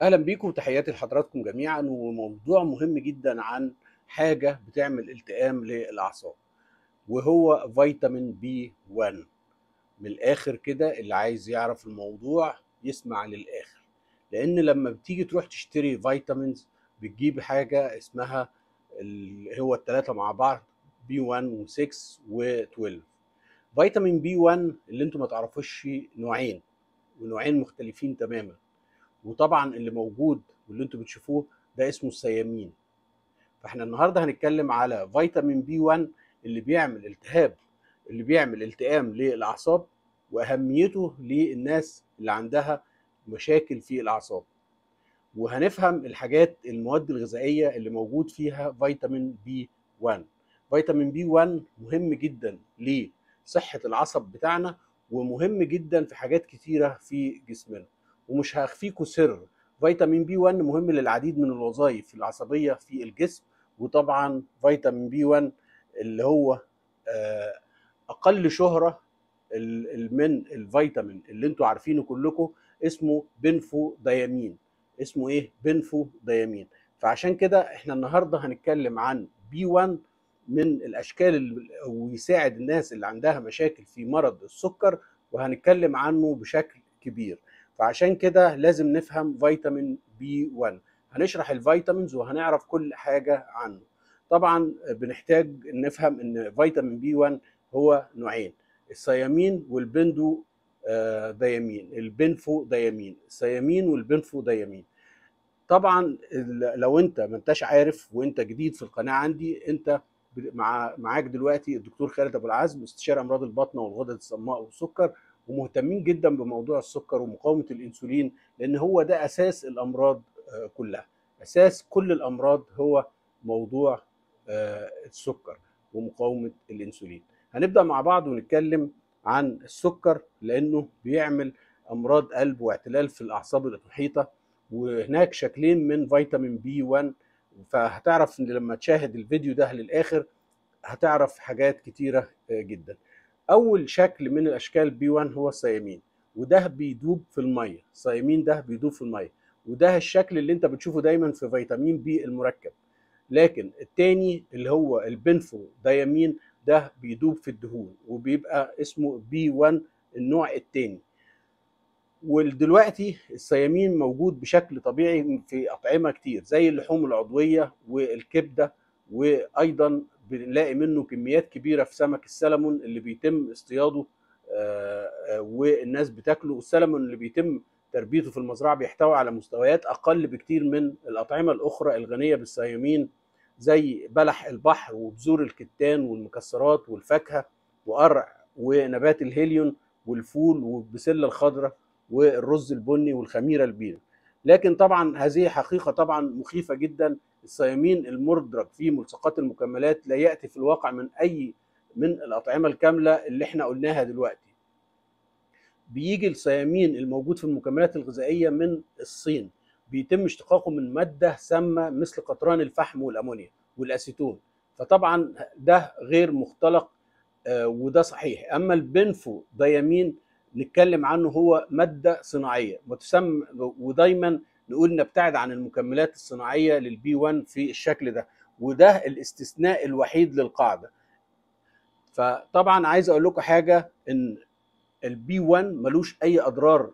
اهلا بيكم وتحياتي لحضراتكم جميعا وموضوع مهم جدا عن حاجه بتعمل التئام للاعصاب وهو فيتامين بي 1 من الاخر كده اللي عايز يعرف الموضوع يسمع للاخر لان لما بتيجي تروح تشتري فيتامينز بتجيب حاجه اسمها اللي هو الثلاثه مع بعض بي 1 و6 و12 فيتامين بي 1 اللي انتم ما تعرفوش نوعين ونوعين مختلفين تماما وطبعا اللي موجود واللي انتم بتشوفوه ده اسمه السيامين فاحنا النهارده هنتكلم على فيتامين بي 1 اللي بيعمل التهاب اللي بيعمل التئام للاعصاب واهميته للناس اللي عندها مشاكل في الاعصاب وهنفهم الحاجات المواد الغذائيه اللي موجود فيها فيتامين بي 1 فيتامين بي 1 مهم جدا لصحه العصب بتاعنا ومهم جدا في حاجات كتيره في جسمنا ومش هخفيكم سر فيتامين بي 1 مهم للعديد من الوظائف العصبيه في الجسم وطبعا فيتامين بي 1 اللي هو اقل شهره من الفيتامين اللي انتوا عارفينه كلكم اسمه بنفو ديامين اسمه ايه بنفو ديامين فعشان كده احنا النهارده هنتكلم عن بي 1 من الاشكال اللي ويساعد الناس اللي عندها مشاكل في مرض السكر وهنتكلم عنه بشكل كبير فعشان كده لازم نفهم فيتامين بي 1 هنشرح الفيتامينز وهنعرف كل حاجه عنه طبعا بنحتاج نفهم ان فيتامين بي 1 هو نوعين السيامين والبندو ديامين البنفو ديامين السيامين والبنفو ديامين طبعا لو انت ما انتش عارف وانت جديد في القناه عندي انت مع معاك دلوقتي الدكتور خالد ابو العزم استشاري امراض البطن والغدد الصماء والسكر ومهتمين جدا بموضوع السكر ومقاومه الانسولين لان هو ده اساس الامراض كلها اساس كل الامراض هو موضوع السكر ومقاومه الانسولين هنبدا مع بعض ونتكلم عن السكر لانه بيعمل امراض قلب واعتلال في الاعصاب المحيطه وهناك شكلين من فيتامين بي 1 فهتعرف ان لما تشاهد الفيديو ده للاخر هتعرف حاجات كتيره جدا اول شكل من الاشكال بي 1 هو السيامين وده بيدوب في الميه السيامين ده بيدوب في الميه وده الشكل اللي انت بتشوفه دايما في فيتامين بي المركب لكن التاني اللي هو البنفو ديامين ده بيدوب في الدهون وبيبقى اسمه بي 1 النوع التاني ودلوقتي السيامين موجود بشكل طبيعي في اطعمه كتير زي اللحوم العضويه والكبده وايضا بنلاقي منه كميات كبيره في سمك السلمون اللي بيتم اصطياده والناس بتاكله السلمون اللي بيتم تربيته في المزرعه بيحتوي على مستويات اقل بكتير من الاطعمه الاخرى الغنيه بالسيامين زي بلح البحر وبذور الكتان والمكسرات والفاكهه وقرع ونبات الهيليون والفول والبسله الخضراء والرز البني والخميره البيضاء لكن طبعا هذه حقيقه طبعا مخيفه جدا السيامين المدرج في ملصقات المكملات لا ياتي في الواقع من اي من الاطعمه الكامله اللي احنا قلناها دلوقتي بيجي السيامين الموجود في المكملات الغذائيه من الصين بيتم اشتقاقه من ماده سامه مثل قطران الفحم والامونيا والاسيتون فطبعا ده غير مختلق آه وده صحيح اما البنفو ديامين نتكلم عنه هو ماده صناعيه وتسمى ودايما نقول نبتعد عن المكملات الصناعيه للبي 1 في الشكل ده وده الاستثناء الوحيد للقاعده فطبعا عايز اقول لكم حاجه ان البي 1 ملوش اي اضرار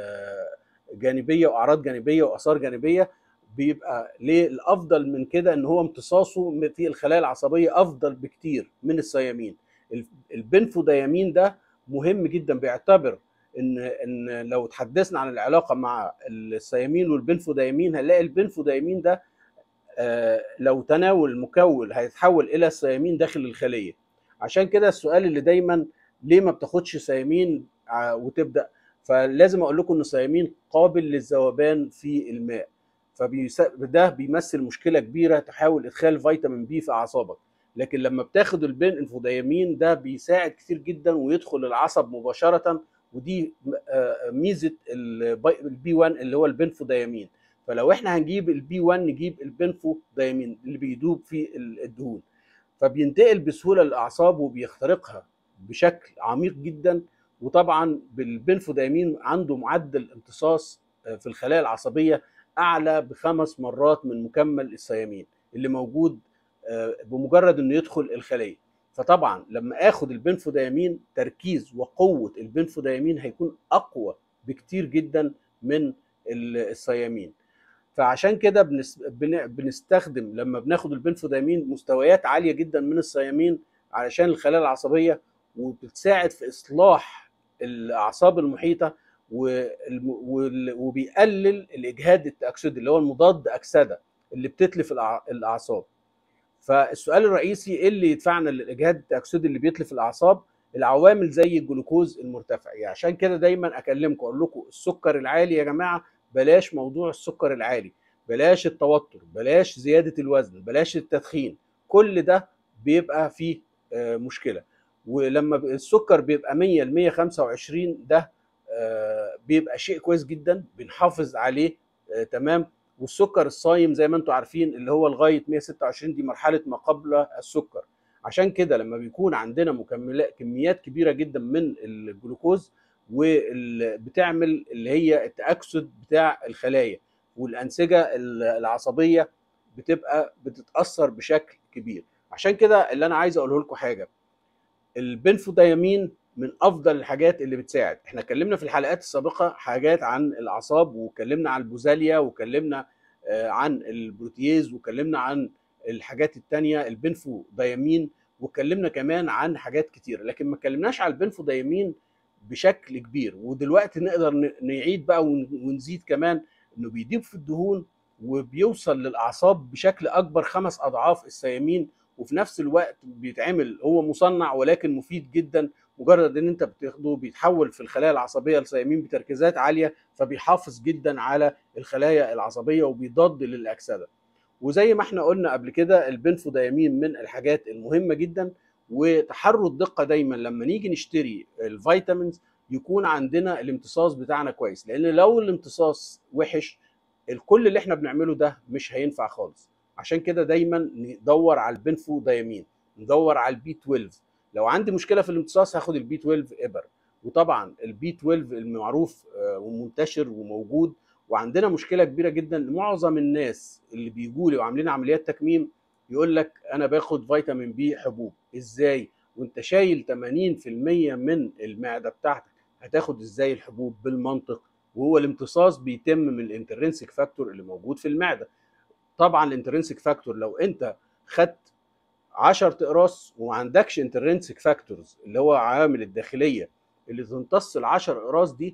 جانبيه واعراض جانبيه واثار جانبيه بيبقى ليه الافضل من كده ان هو امتصاصه في الخلايا العصبيه افضل بكتير من السيامين البنفوديامين ده مهم جدا بيعتبر ان ان لو تحدثنا عن العلاقه مع السيامين والبنفوديامين هنلاقي البنفوديامين ده آه لو تناول مكون هيتحول الى السيامين داخل الخليه عشان كده السؤال اللي دايما ليه ما بتاخدش سيامين وتبدا فلازم اقول لكم ان السيامين قابل للذوبان في الماء فده بيمثل مشكله كبيره تحاول ادخال فيتامين بي في اعصابك لكن لما بتاخد البنفوديامين ده بيساعد كتير جدا ويدخل العصب مباشره ودي ميزه البي 1 اللي هو البنفوديامين فلو احنا هنجيب البي 1 نجيب البنفوديامين اللي بيدوب في الدهون فبينتقل بسهوله للاعصاب وبيخترقها بشكل عميق جدا وطبعا بالبنفوديامين عنده معدل امتصاص في الخلايا العصبيه اعلى بخمس مرات من مكمل الثيامين اللي موجود آه، بمجرد انه يدخل الخليه فطبعا لما اخد البنفوديامين تركيز وقوه البنفوديامين هيكون اقوى بكتير جدا من الثيامين فعشان كده بنس- بن- بنستخدم لما بناخد البنفوديامين مستويات عاليه جدا من الثيامين علشان الخلايا العصبيه وبتساعد في اصلاح الاعصاب المحيطه والم- وال- وبيقلل الاجهاد التاكسدي اللي هو المضاد اكسده اللي بتتلف الأع- الاعصاب فالسؤال الرئيسي ايه اللي يدفعنا للاجهاد التاكسدي اللي بيتلف الاعصاب العوامل زي الجلوكوز المرتفع يعني عشان كده دايما اكلمكم اقول لكم السكر العالي يا جماعه بلاش موضوع السكر العالي بلاش التوتر بلاش زياده الوزن بلاش التدخين كل ده بيبقى فيه آه، مشكله ولما ب- السكر بيبقى 100 ل 125 ده آه، بيبقى شيء كويس جدا بنحافظ عليه آه، تمام والسكر الصايم زي ما انتم عارفين اللي هو لغايه 126 دي مرحله ما قبل السكر عشان كده لما بيكون عندنا مكملات كميات كبيره جدا من الجلوكوز وبتعمل اللي هي التاكسد بتاع الخلايا والانسجه ال- العصبيه بتبقى بتتاثر بشكل كبير عشان كده اللي انا عايز اقوله لكم حاجه البنفوديامين من افضل الحاجات اللي بتساعد احنا اتكلمنا في الحلقات السابقه حاجات عن الاعصاب واتكلمنا عن البوزاليا واتكلمنا آه، عن البروتييز واتكلمنا عن الحاجات التانية البنفوديامين واتكلمنا كمان عن حاجات كتير لكن ما اتكلمناش على البنفوديامين بشكل كبير ودلوقتي نقدر ن- نعيد بقى ون- ونزيد كمان انه بيضيف في الدهون وبيوصل للاعصاب بشكل اكبر خمس اضعاف الثيامين وفي نفس الوقت بيتعمل هو مصنع ولكن مفيد جدا مجرد ان انت بتاخده بيتحول في الخلايا العصبيه لثيامين بتركيزات عاليه فبيحافظ جدا على الخلايا العصبيه وبيضاد للاكسده وزي ما احنا قلنا قبل كده البنفوديامين من الحاجات المهمه جدا وتحروا الدقه دايما لما نيجي نشتري الفيتامينز يكون عندنا الامتصاص بتاعنا كويس لان لو الامتصاص وحش الكل اللي احنا بنعمله ده مش هينفع خالص عشان كده دايما ندور على البنفوديامين ندور على البي 12 لو عندي مشكله في الامتصاص هاخد البي 12 ابر وطبعا البي 12 المعروف آه، ومنتشر وموجود وعندنا مشكله كبيره جدا معظم الناس اللي بيجوا لي وعاملين عمليات تكميم يقول لك انا باخد فيتامين بي حبوب ازاي وانت شايل 80% من المعده بتاعتك هتاخد ازاي الحبوب بالمنطق وهو الامتصاص بيتم من الانترنسيك فاكتور اللي موجود في المعده طبعا الانترنسيك فاكتور لو انت خدت 10 اقراص وما عندكش انترنسيك فاكتورز اللي هو عوامل الداخليه اللي تمتص ال 10 اقراص دي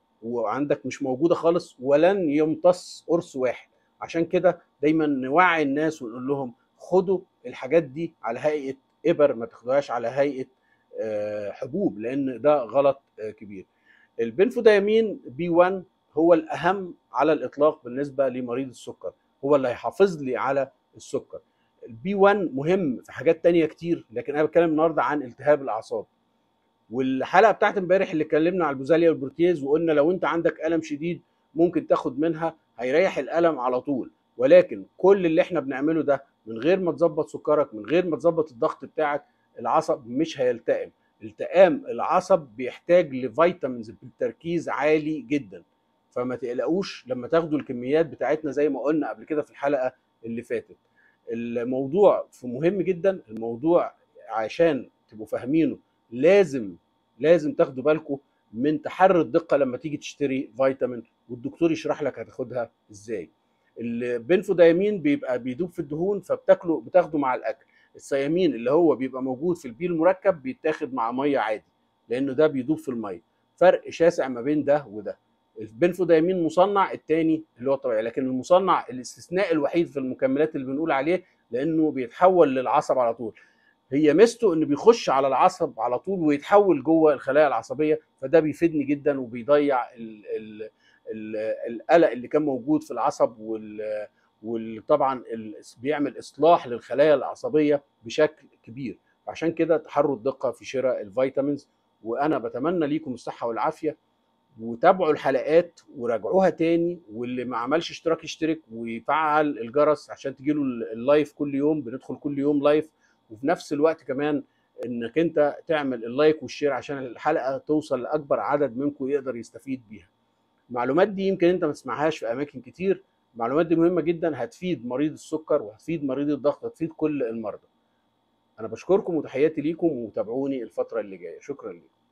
وعندك مش موجوده خالص ولن يمتص قرص واحد عشان كده دايما نوعي الناس ونقول لهم خدوا الحاجات دي على هيئه ابر ما تاخدوهاش على هيئه آه، حبوب لان ده غلط آه، كبير البنفوديامين بي 1 هو الاهم على الاطلاق بالنسبه لمريض السكر هو اللي هيحافظ لي على السكر البي 1 مهم في حاجات تانية كتير لكن انا بتكلم النهارده عن التهاب الاعصاب والحلقه بتاعت امبارح اللي اتكلمنا على البوزاليا والبروتيز وقلنا لو انت عندك الم شديد ممكن تاخد منها هيريح الالم على طول ولكن كل اللي احنا بنعمله ده من غير ما تظبط سكرك من غير ما تظبط الضغط بتاعك العصب مش هيلتئم التئام العصب بيحتاج لفيتامينز بتركيز عالي جدا فما تقلقوش لما تاخدوا الكميات بتاعتنا زي ما قلنا قبل كده في الحلقه اللي فاتت الموضوع في مهم جدا الموضوع عشان تبقوا فاهمينه لازم لازم تاخدوا بالكم من تحري الدقه لما تيجي تشتري فيتامين والدكتور يشرح لك هتاخدها ازاي البنفوديامين بيبقى بيدوب في الدهون فبتاكله بتاخده مع الاكل الثيامين اللي هو بيبقى موجود في البيل المركب بيتاخد مع ميه عادي لانه ده بيدوب في الميه فرق شاسع ما بين ده وده البنفوديامين مصنع التاني اللي هو طبيعي لكن المصنع الاستثناء الوحيد في المكملات اللي بنقول عليه لانه بيتحول للعصب على طول هي ميزته انه بيخش على العصب على طول ويتحول جوه الخلايا العصبيه فده بيفيدني جدا وبيضيع ال ال ال القلق اللي كان موجود في العصب وال وطبعا بيعمل اصلاح للخلايا العصبيه بشكل كبير عشان كده تحروا الدقه في شراء الفيتامينز وانا بتمنى ليكم الصحه والعافيه وتابعوا الحلقات وراجعوها تاني واللي ما عملش اشتراك يشترك ويفعل الجرس عشان تجيله اللايف كل يوم بندخل كل يوم لايف وفي نفس الوقت كمان انك انت تعمل اللايك والشير عشان الحلقه توصل لاكبر عدد منكم يقدر يستفيد بيها المعلومات دي يمكن انت ما تسمعهاش في اماكن كتير المعلومات دي مهمه جدا هتفيد مريض السكر وهتفيد مريض الضغط هتفيد كل المرضى انا بشكركم وتحياتي ليكم وتابعوني الفتره اللي جايه شكرا لكم